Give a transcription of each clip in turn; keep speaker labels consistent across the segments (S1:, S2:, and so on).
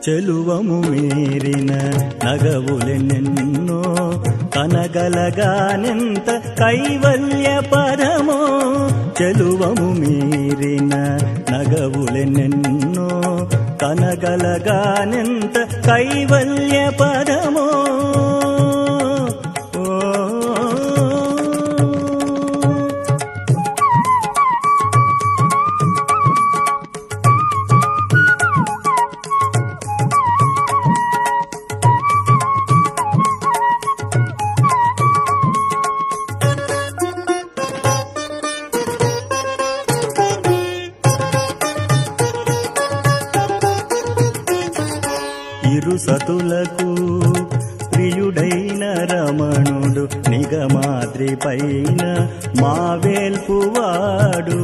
S1: చెలువము మీరిన నగవులెన్నెన్నో కనగలగానెంత కైవల్య పదమో చెలువము మీరిన నగవులెన్నెన్నో కనగలగానెంత కైవల్య పదమో ఓ ఇరు సతులకు ప్రియుడైన రమణుడు నిగమాద్రి పైన మావేల్పువాడు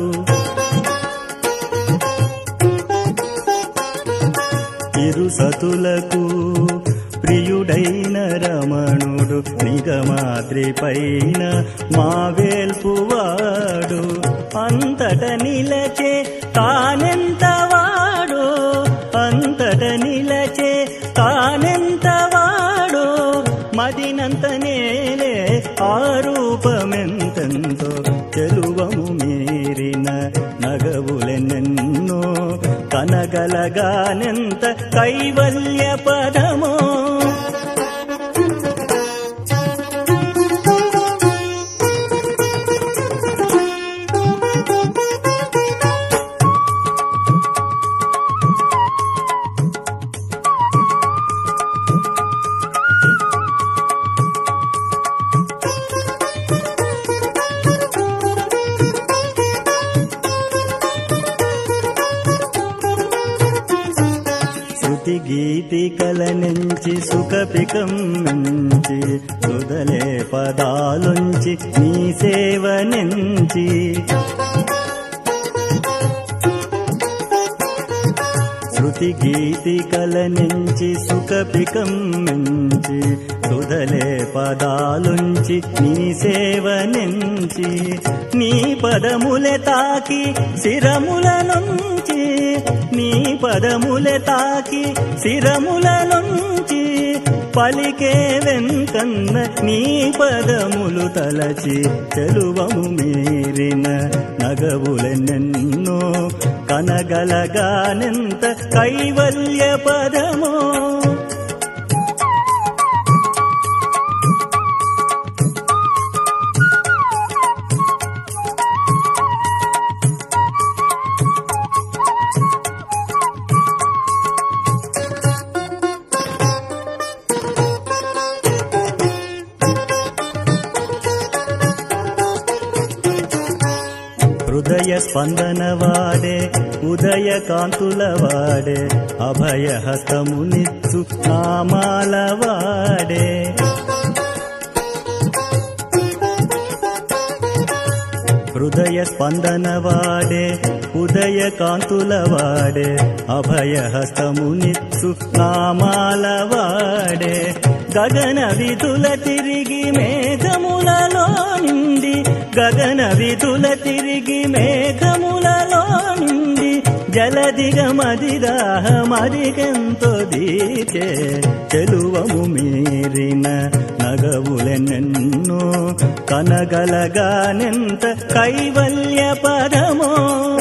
S1: ఇరు సతులకు ప్రియుడైన రమణుడు నిగమాద్రి పైన మావేల్పువాడు అంతట నిలచే తానెంతవాడో అంతట నిలచే తానెంతవాడో మదినంత నేలే ఆరూపమెంతెంతో చెలువము మీరిన నగవులెన్నెన్నో కనగలగానెంత కైవల్య పదమో శృతి గీతికల నుంచి సుఖపికం నుంచి సుదలే పదాలుంచి నీ సేవ నుంచి శృతి గీతికల నుంచి సుఖపికం నుంచి సుదలే పదాలుంచి నీ సేవ నుంచి నీ పదములే తాకి శిరముల నుంచి నీ పదములే తాకి శిరముల నుంచి పలికే వెంకన్న నీ పదములు తలచి చెలువము మీరిన నగవులెన్నెన్నో కనగలగానెంత కైవల్య పదమో హృదయ స్పందన వాడే ఉదయ కాంతుల వాడే అభయ హస్తమునిచ్చు నామాల వాడే హృదయ స్పందన వాడే ఉదయ కాంతుల వాడే అభయ హస్తమునిచ్చు నామాల వాడే గగన విధుల తిరిగి మేఘములలో నిండి గగన విధుల తిరిగి మేఘములలో నిండి జలదిగ మదిదాహ మదిగెంతో దీచే చెలువము మీరిన నగవులెన్నెన్నో కనగలగానెంత కైవల్య పదమో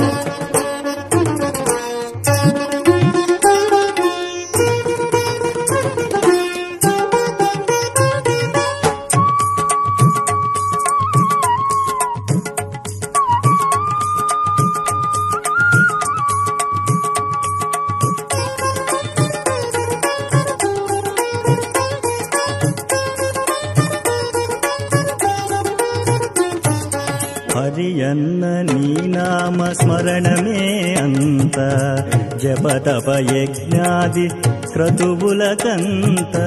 S1: హరియన్న నీ నామ స్మరణమే అంత జపతప యజ్ఞాది క్రతువులకంత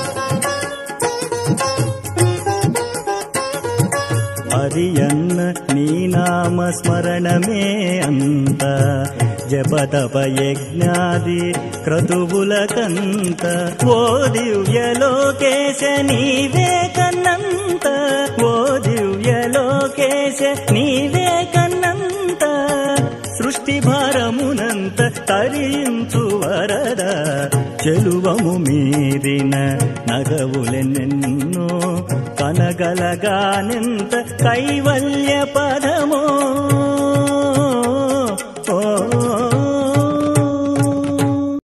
S1: హరియన్న నీ నామ స్మరణమే అంత జపతప యజ్ఞాది క్రతువులకంత ఓ దివ్యలోకేశ నీవే కన్నంత ఓ దివ్యలోకేశ నీవే కన్నంత సృష్టి భారమునంత తరించు వరద చెలువము మీరిన నగవులెన్నెన్నో కనగలగానెంత కైవల్య పదమో